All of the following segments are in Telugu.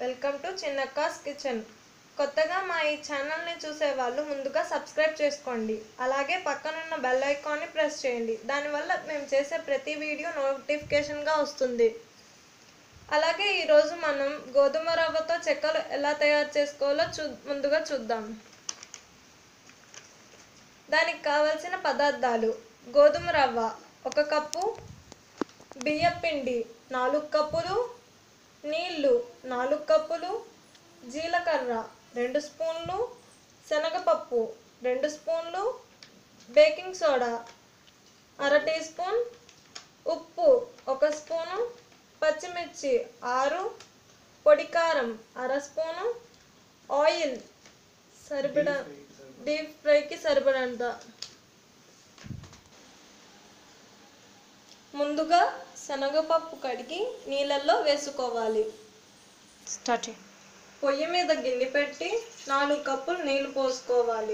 వెల్కమ్ టు చిన్నక్కాస్ కిచెన్ కొత్తగా మా ఈ ఛానల్ని చూసే వాళ్ళు ముందుగా సబ్స్క్రైబ్ చేసుకోండి అలాగే పక్కనున్న బెల్ ఐకాన్ని ప్రెస్ చేయండి దానివల్ల మేము చేసే ప్రతి వీడియో నోటిఫికేషన్గా వస్తుంది అలాగే ఈరోజు మనం గోధుమ రవ్వతో చెక్కలు ఎలా తయారు చేసుకోవాలో చూ ముందుగా చూద్దాం దానికి కావలసిన పదార్థాలు గోధుమ రవ్వ ఒక కప్పు బియ్యం పిండి నాలుగు కప్పులు నీళ్ళు నాలుగు కప్పులు జీలకర్ర రెండు స్పూన్లు శనగపప్పు రెండు స్పూన్లు బేకింగ్ సోడా అర టీ స్పూన్ ఉప్పు ఒక స్పూను పచ్చిమిర్చి ఆరు పొడి కారం అర స్పూను ఆయిల్ సరిపడా డీప్ ఫ్రైకి సరిపడంత ముందుగా శనగపప్పు కడిగి నీళ్ళల్లో వేసుకోవాలి స్టార్ట్ పొయ్యి మీద గిన్నె పెట్టి నాలుగు కప్పులు నీళ్లు పోసుకోవాలి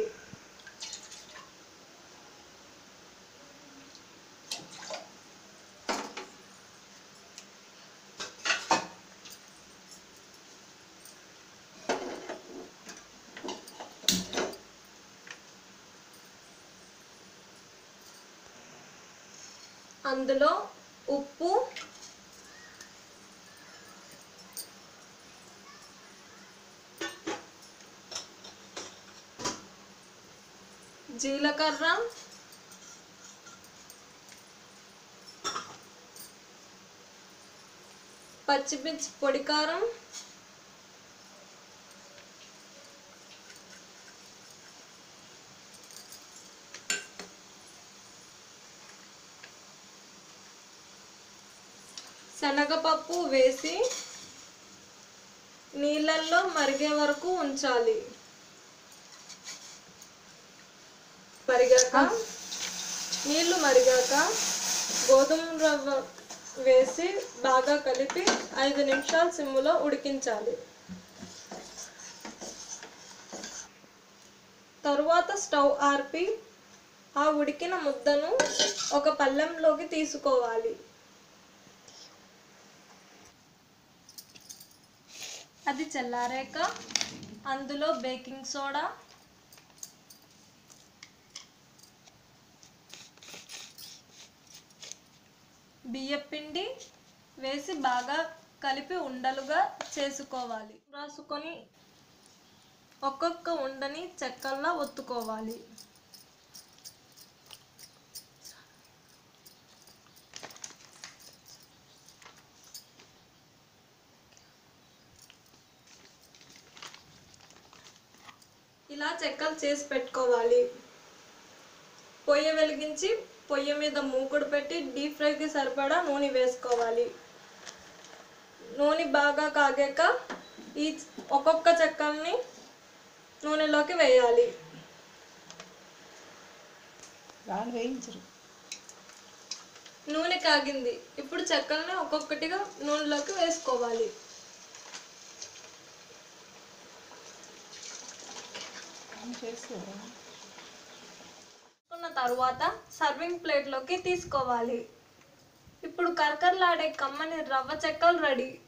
అందులో ఉప్పు జీలకర్ర పచ్చిమిర్చి పొడి కారం శనగపప్పు వేసి నీళ్ళల్లో మరిగే వరకు ఉంచాలి మరిగాక నీళ్లు మరిగాక గోధుమ రవ్వ వేసి బాగా కలిపి ఐదు నిమిషాలు సిమ్ములో ఉడికించాలి తరువాత స్టవ్ ఆర్పి ఆ ఉడికిన ముద్దను ఒక పళ్ళెంలోకి తీసుకోవాలి అది చల్లారాక అందులో బేకింగ్ సోడా బియ్యపిండి వేసి బాగా కలిపి ఉండలుగా చేసుకోవాలి రాసుకొని ఒక్కొక్క ఉండని చెక్కల్లా ఒత్తుకోవాలి ఇలా చెక్కలు చేసి పెట్టుకోవాలి పొయ్యి వెలిగించి పొయ్యి మీద మూకుడు పెట్టి డీప్ ఫ్రైకి సరిపడా నూనె వేసుకోవాలి నూనె బాగా కాగాక ఈ ఒక్కొక్క చెక్కల్ని నూనెలోకి వేయాలి రాళ్ళు వేయించరు నూనె కాగింది ఇప్పుడు చెక్కల్ని ఒక్కొక్కటిగా నూనెలోకి వేసుకోవాలి చేసుకోరా వేసుకున్న తర్వాత సర్వింగ్ ప్లేట్లోకి తీసుకోవాలి ఇప్పుడు కరకరలాడే కమ్మని రవ్వ చెక్కలు రెడీ